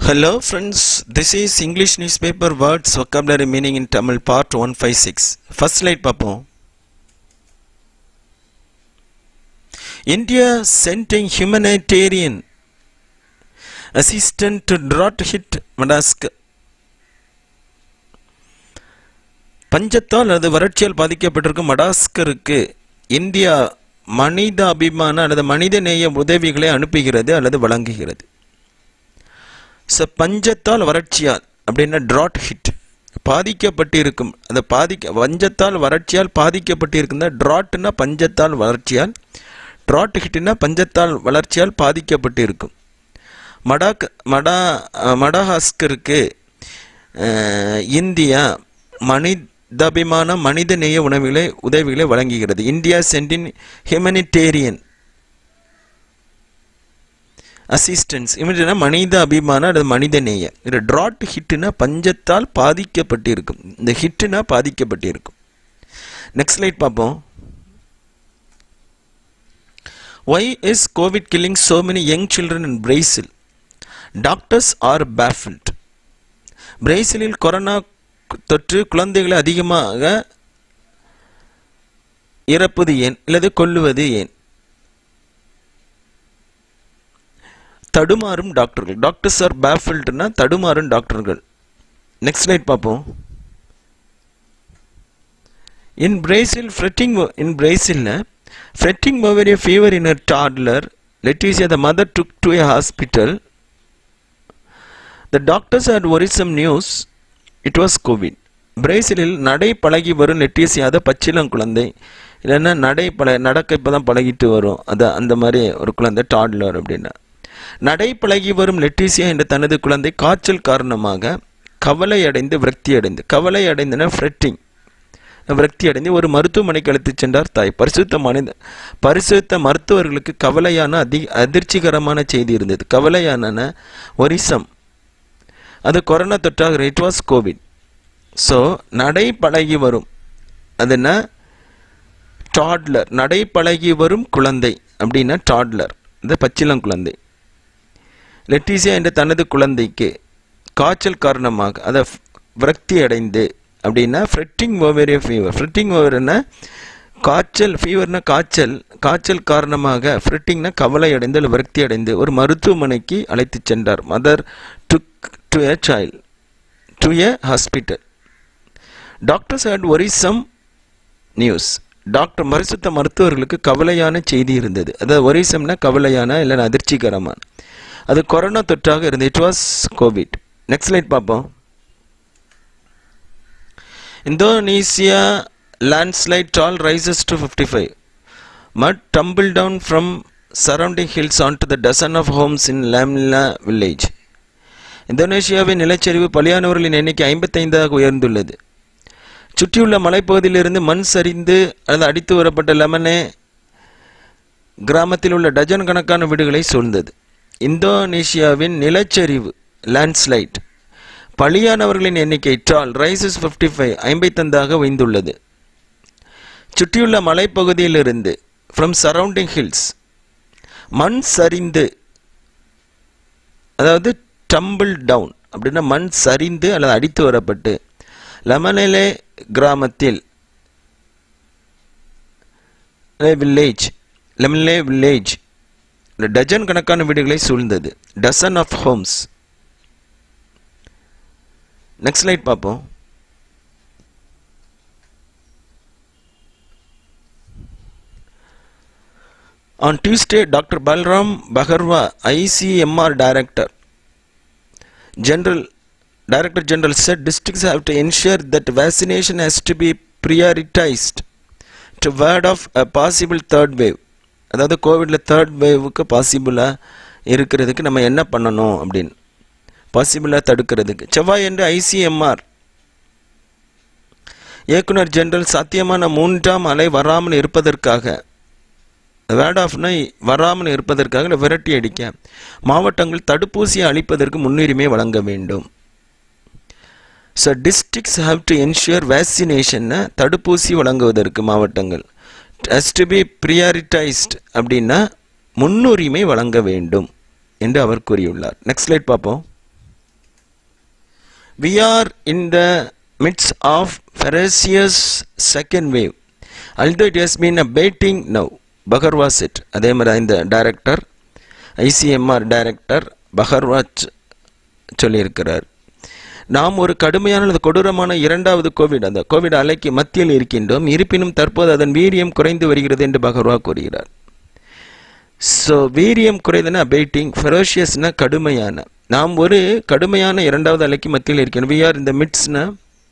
Hello friends, this is English newspaper words vocabulary meaning in Tamil part 156. First slide பார்ப்போம் India sent a humanitarian assistant to drought hit Madagascar. பஞ்சத்தால் அல்லது வறட்சியால் பாதிக்கப்பட்டிருக்கும் மடாஸ்கருக்கு India மனித அபிமான அல்லது மனித நேய உதவிகளை அனுப்புகிறது அல்லது வழங்குகிறது ஸோ பஞ்சத்தால் வறட்சியால் அப்படின்னா ட்ராட் ஹிட் பாதிக்கப்பட்டிருக்கும் அந்த பாதிக்க பஞ்சத்தால் வறட்சியால் பாதிக்கப்பட்டிருக்கும் ட்ராட்னா பஞ்சத்தால் வறட்சியால் ட்ராட் ஹிட்னா பஞ்சத்தால் வளர்ச்சியால் பாதிக்கப்பட்டிருக்கும் மடாக் மடா மடாஹாஸ்கருக்கு இந்தியா மனிதாபிமான மனித நேய உணவுகளை உதவிகளை வழங்குகிறது இந்தியா சென்டின் ஹியூமனிடேரியன் அசிஸ்டன்ஸ் இவனா மனித அபிமான அல்லது மனித நேய இது ட்ராட் ஹிட்னா பஞ்சத்தால் பாதிக்கப்பட்டிருக்கும் இந்த ஹிட்னா பாதிக்கப்பட்டிருக்கும் நெக்ஸ்ட் ஸ்லைட் பார்ப்போம் why is COVID killing so many young children in Brazil doctors are baffled பிரேசிலில் கொரோனா தொற்று குழந்தைகளை அதிகமாக இறப்பது ஏன் அல்லது கொல்லுவது ஏன் தடுமாறும் டாக்டர்கள் டாக்டர்ஸ் ஆர் பேஃபில்ட்னா தடுமாறும் டாக்டர்கள் நெக்ஸ்ட் ஸ்லைட் பார்ப்போம் இன் பிரேசில் ஃப்ரெட்டிங் இன் பிரேசிலில் fretting over a fever in a toddler Leticia the mother took to a hospital the doctors are worrisome news it was COVID பிரேசிலில் நடை பழகி வரும் லெட்டிசியாத பச்சிலம் குழந்தை இல்லைன்னா நடை பழ நடக்க இப்போ தான் பழகிட்டு வரும் அது அந்த மாதிரி ஒரு குழந்தை டாட்லர் அப்படின்னா நடை பழகி வரும் லெட்டிசியா என்ற தனது குழந்தை காய்ச்சல் காரணமாக கவலை அடைந்து விரக்தி அடைந்து கவலை அடைந்தன ஃப்ரெட்டிங் விரக்தி அடைந்து ஒரு மருத்துவமனைக்கு அழைத்துச் சென்றார் தாய் பரிசுத்த மனித பரிசுத்த மருத்துவர்களுக்கு கவலையான அதி அதிர்ச்சிகரமான செய்தி இருந்தது கவலையான ஒரிசம் அது கொரோனா தொற்றாக இட் வாஸ் கோவிட் ஸோ நடை பழகி வரும் அது என்ன டாட்லர் நடை பழகி வரும் குழந்தை அப்படின்னா டாட்லர் இந்த பச்சிலம் குழந்தை லெட்டிசியா என்ற தனது குழந்தைக்கு காய்ச்சல் காரணமாக அதை விரக்தி அடைந்து அப்படின்னா ஃப்ரெட்டிங் ஓவேரிய ஃபீவர் ஃப்ரெட்டிங் ஓவர்னா காய்ச்சல் ஃபீவர்னா காய்ச்சல் காய்ச்சல் காரணமாக ஃப்ரெட்டிங்னா கவலை அடைந்து அல்லது விரக்தி அடைந்து ஒரு மருத்துவமனைக்கு அழைத்து சென்றார் mother took to a child to a hospital doctors had worrisome news doctor மறுசுத்த மருத்துவர்களுக்கு கவலையான செய்தி இருந்தது அதாவது ஒரிசம்னா கவலையான இல்லைன்னா அதிர்ச்சிகரமான அது கொரோனா தொற்றாக இருந்தது it was COVID next slide பார்ப்போம் Indonesia landslide tall rises to 55 mud tumble down from surrounding hills onto the dozen of homes in lamla village இந்தோனேஷியாவின் நிலச்சரிவு பலியானவர்களின் எண்ணிக்கை ஐம்பத்தைந்தாக உயர்ந்துள்ளது சுற்றியுள்ள மலைப்பகுதியிலிருந்து மண் சரிந்து அல்லது அடித்து வரப்பட்ட லெமனே கிராமத்தில் உள்ள டஜன் கணக்கான வீடுகளை சூழ்ந்தது இந்தோனேஷியாவின் நிலச்சரிவு லேண்ட்ஸ்லைட் பலியானவர்களின் எண்ணிக்கை டால் ரைசஸ் ஃபிஃப்டி ஃபைவ் ஐம்பத்தைந்தாக உயர்ந்துள்ளது சுற்றியுள்ள மலைப்பகுதியிலிருந்து ஃப்ரம் சரௌண்டிங் ஹில்ஸ் மண் சரிந்து அதாவது டம்பிள் டவுன் அப்படின்னா மண் சரிந்து அல்லது அடித்து வரப்பட்டு லெமனலே கிராமத்தில் வில்லேஜ் லெமனலே வில்லேஜ் டஜன் கணக்கான வீடுகளை சூழ்ந்தது dozen of homes next slide பார்ப்போம் On Tuesday, Dr. Balram Bagarwa, ICMR Director, General Director General said districts have to ensure that vaccination has to be prioritized to ward off a possible third wave. அதாவது கோவிடில் third வேவுக்கு பாசிபிளாக இருக்கிறதுக்கு நம்ம என்ன பண்ணணும் அப்படின்னு பாசிபிளாக தடுக்கிறதுக்கு செவ்வாய் என்று ஐசிஎம்ஆர் இயக்குனர் ஜெனரல் சாத்தியமான மூன்றாம் அலை வராமல் இருப்பதற்காக வேர்ட் ஆஃப்னா வராமல் இருப்பதற்காக விரட்டி அடிக்க மாவட்டங்கள் தடுப்பூசியை அளிப்பதற்கு முன்னுரிமை வழங்க வேண்டும் so districts have to ensure வேக்சினேஷனை தடுப்பூசி வழங்குவதற்கு மாவட்டங்கள் ஹஸ் டு பி ப்ரியாரிட்டைஸ்ட் அப்படின்னா முன்னுரிமை வழங்க வேண்டும் என்று அவர் கூறியுள்ளார் நெக்ஸ்ட் ஸ்லைட் பார்ப்போம் we are in the midst of ferocious second wave although it has been abating now பகர்வா செட் அதே மாதிரி இந்த டைரக்டர் ஐசிஎம்ஆர் டைரக்டர் பகர்வாச் சொல்லியிருக்கிறார் நாம் ஒரு கடுமையான அல்லது கொடூரமான இரண்டாவது கோவிட் அந்த கோவிட் அலைக்கு மத்தியில் இருக்கின்றோம் இருப்பினும் தற்போது அதன் வீரியம் குறைந்து வருகிறது என்று பகர்வா கூறுகிறார் ஸோ வீரியம் குறைந்தன அபேட்டிங் ஃபெரோஷியஸ்னா கடுமையான நாம் ஒரு கடுமையான இரண்டாவது அலைக்கு மத்தியில் இருக்கிறோம் வி ஆர் இந்த மிட்ஸ்னா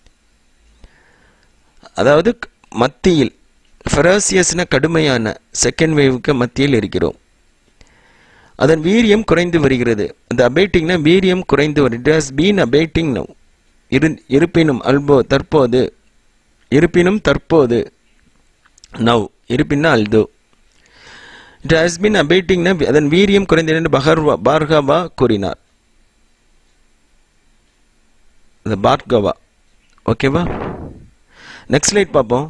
அதாவது மத்தியில் ஃபெரோசியஸ்னா கடுமையான செகண்ட் வேவுக்கு மத்தியில் இருக்கிறோம் அதன் வீரியம் குறைந்து வருகிறது அந்த அபேட்டிங்னா வீரியம் குறைந்து வருகிறது it has been abating now இரு இருப்பினும் அல்போ தற்போது இருப்பினும் தற்போது நவ் இருப்பின்னா அல்தோ இட் ஹாஸ் பீன் அபேட்டிங்னா அதன் வீரியம் குறைந்தது என்று பகர்வா பார்கவா கூறினார் அந்த பார்கவா ஓகேவா நெக்ஸ்ட் ஸ்லைட் பார்ப்போம்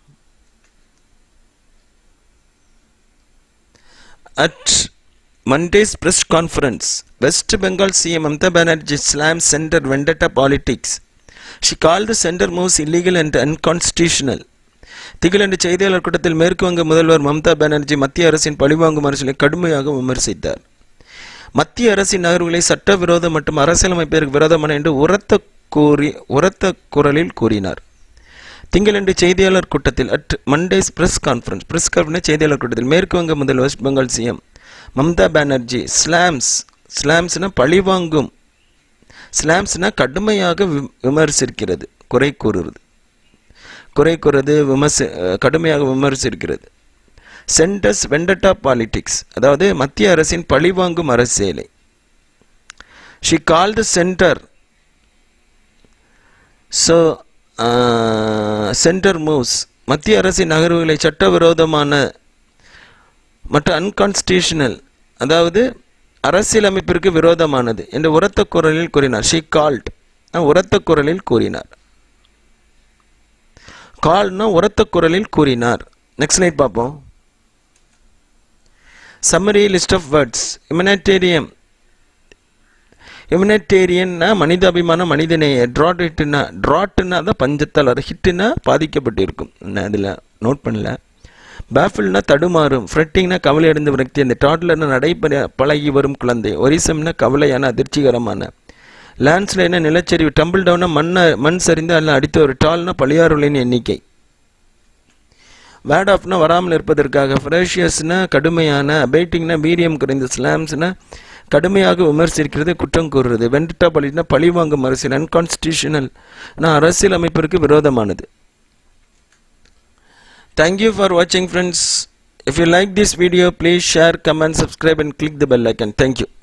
அட் Monday's press conference, West Bengal CM Mamata Banerjee slammed center vendetta politics. She called the center moves illegal and unconstitutional. திகிலண்டு செய்தியாளர் கூட்டத்தில் மேற்கு வங்க முதல்வர் மம்தா பானர்ஜி மத்திய அரசின் பழிவாங்கும் அரசியலை கடுமையாக விமர்சித்தார் மத்திய அரசின் நகர்வுகளை சட்டவிரோத மற்றும் அரசியலமைப்பிற்கு விரோதமான என்று உரத்த கூறி உரத்த குரலில் கூறினார் திங்களன்று செய்தியாளர் கூட்டத்தில் at Monday's press conference press conference செய்தியாளர் கூட்டத்தில் மேற்கு வங்க முதல் வெஸ்ட் பெங்கால் சிஎம் மம்தா பானர்ஜி ஸ்லாம்ஸ் ஸ்லாம்ஸ்னா பழிவாங்கும் ஸ்லாம்ஸ்னா கடுமையாக விமர்சிக்கிறது குறை கூறுறது குறை கூறுறது விமர்சி கடுமையாக விமர்சிக்கிறது சென்டஸ் வெண்டட்டா பாலிடிக்ஸ் அதாவது மத்திய அரசின் பழிவாங்கும் அரசியலை she call the centre so centre moves மத்திய அரசின் நகர்வுகளை சட்டவிரோதமான மற்ற அன்கான்ஸ்டியூஷனல் அதாவது அரசியலமைப்பிற்கு விரோதமானது என்று உரத்த குரலில் கூறினார் ஷி கால்ட் உரத்த குரலில் கூறினார் கால்னா உரத்த குரலில் கூறினார் நெக்ஸ்ட் ஸ்லைட் பார்ப்போம் summary list of words humanitarian இமினேட்டேரியன்னா மனிதாபிமான மனிதநேய ட்ராட் ஹிட்டுனா ட்ராட்டுன்னா தான் பஞ்சத்தால் அது ஹிட்டுனா பாதிக்கப்பட்டிருக்கும் நான் அதில் நோட் பண்ணல பேஃபில்னா தடுமாறும் ஃப்ரெட்டிங்னா கவலை அடைந்த விரக்தி அந்த டாட்லர்னா நடைபெற பழகி வரும் குழந்தை ஒரிசம்னா கவலையான அதிர்ச்சிகரமான லேண்ட்ஸ்லைனா நிலச்சரிவு டம்பிள் டவுனா மண்ணை மண் சரிந்து அல்ல அடித்து ஒரு டால்னா பழியாறுகளின் எண்ணிக்கை வேட் ஆஃப்னா வராமல் இருப்பதற்காக ஃப்ரெஷியஸ்னா கடுமையான அபேட்டிங்னா வீரியம் குறைந்த ஸ்லாம்ஸ்னா கடுமையாக விமர்சிக்கிறது குற்றம் கூறுறது வெண்டட்டா பலினா பழிவாங்கும் அரசியல் அன்கான்ஸ்டியூஷனல் அரசியல் அமைப்பிற்கு விரோதமானது Thank you for watching friends. If you like this video, please share, comment, subscribe and click the bell icon. Thank you.